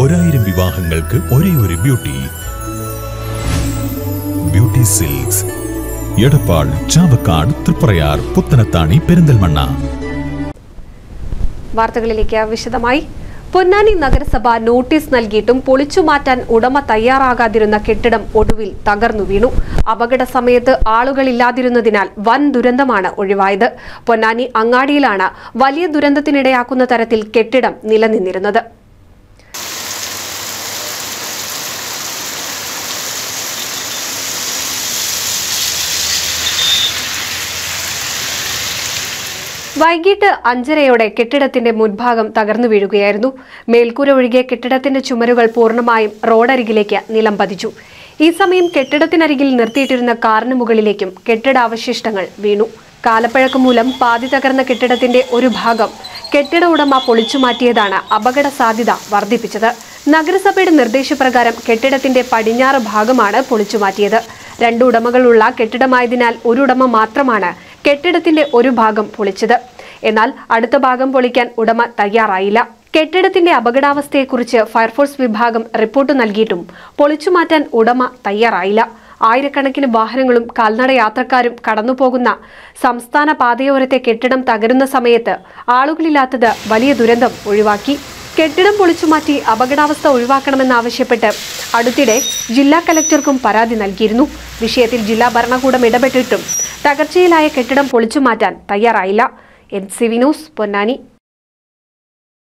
ഒരായിരം വിവാഹങ്ങൾക്ക് ഒരേ ഒരു Beauty Beauty Silks Edappal Chavakkad Triprayar Puthanathani Perinthalmanna വാർത്തകളിലേക്ക് വിശദമായി പൊന്നാനി നഗരസഭ നോട്ടീസ് നൽകിയിട്ടും പൊളിച്ചു മാറ്റാൻ ഉടമ തയ്യാറാകാതിരുന്ന കെട്ടിടം ഒടുവിൽ തകർന്നു വീണു അപകട സമയത്ത് ആളുകളില്ലാതിരുന്നതിനാൽ വൻ ദുരന്തമാണ് ഒഴിവായത് പൊന്നാനി അങ്ങാടിയിലാണ് വലിയ ദുരന്തത്തിനിടയാക്കുന്ന തരത്തിൽ കെട്ടിടം നിലനിന്നിരുന്നത് വൈകിട്ട് അഞ്ചരയോടെ കെട്ടിടത്തിന്റെ മുൻഭാഗം തകർന്നു വീഴുകയായിരുന്നു മേൽക്കൂര ഒഴികെ കെട്ടിടത്തിന്റെ ചുമരുകൾ പൂർണ്ണമായും റോഡരികിലേക്ക് നിലം പതിച്ചു ഈ സമയം കെട്ടിടത്തിനരികിൽ നിർത്തിയിട്ടിരുന്ന കാറിന് മുകളിലേക്കും കെട്ടിടാവശിഷ്ടങ്ങൾ വീണു കാലപ്പഴക്കം മൂലം പാതി തകർന്ന കെട്ടിടത്തിന്റെ ഒരു ഭാഗം കെട്ടിട ഉടമ പൊളിച്ചു മാറ്റിയതാണ് അപകട സാധ്യത വർദ്ധിപ്പിച്ചത് നഗരസഭയുടെ നിർദ്ദേശപ്രകാരം കെട്ടിടത്തിന്റെ പടിഞ്ഞാറ് ഭാഗമാണ് പൊളിച്ചു മാറ്റിയത് രണ്ട് ഉടമകളുള്ള കെട്ടിടമായതിനാൽ ഒരു ഉടമ മാത്രമാണ് കെട്ടിടത്തിന്റെ ഒരു ഭാഗം പൊളിച്ചത് എന്നാൽ അടുത്ത ഭാഗം പൊളിക്കാൻ ഉടമ തയ്യാറായില്ല കെട്ടിടത്തിന്റെ അപകടാവസ്ഥയെക്കുറിച്ച് ഫയർഫോഴ്സ് വിഭാഗം റിപ്പോർട്ട് നൽകിയിട്ടും പൊളിച്ചു മാറ്റാൻ ഉടമ തയ്യാറായില്ല ആയിരക്കണക്കിന് വാഹനങ്ങളും കാൽനട യാത്രക്കാരും കടന്നുപോകുന്ന സംസ്ഥാന പാതയോരത്തെ കെട്ടിടം തകരുന്ന സമയത്ത് ആളുകളില്ലാത്തത് വലിയ ദുരന്തം ഒഴിവാക്കി കെട്ടിടം പൊളിച്ചുമാറ്റി അപകടാവസ്ഥ ഒഴിവാക്കണമെന്നാവശ്യപ്പെട്ട് അടുത്തിടെ ജില്ലാ കലക്ടർക്കും പരാതി നൽകിയിരുന്നു വിഷയത്തിൽ ജില്ലാ ഭരണകൂടം ഇടപെട്ടിട്ടും തകർച്ചയിലായ കെട്ടിടം പൊളിച്ചുമാറ്റാൻ തയ്യാറായില്ല N C V news Ponnani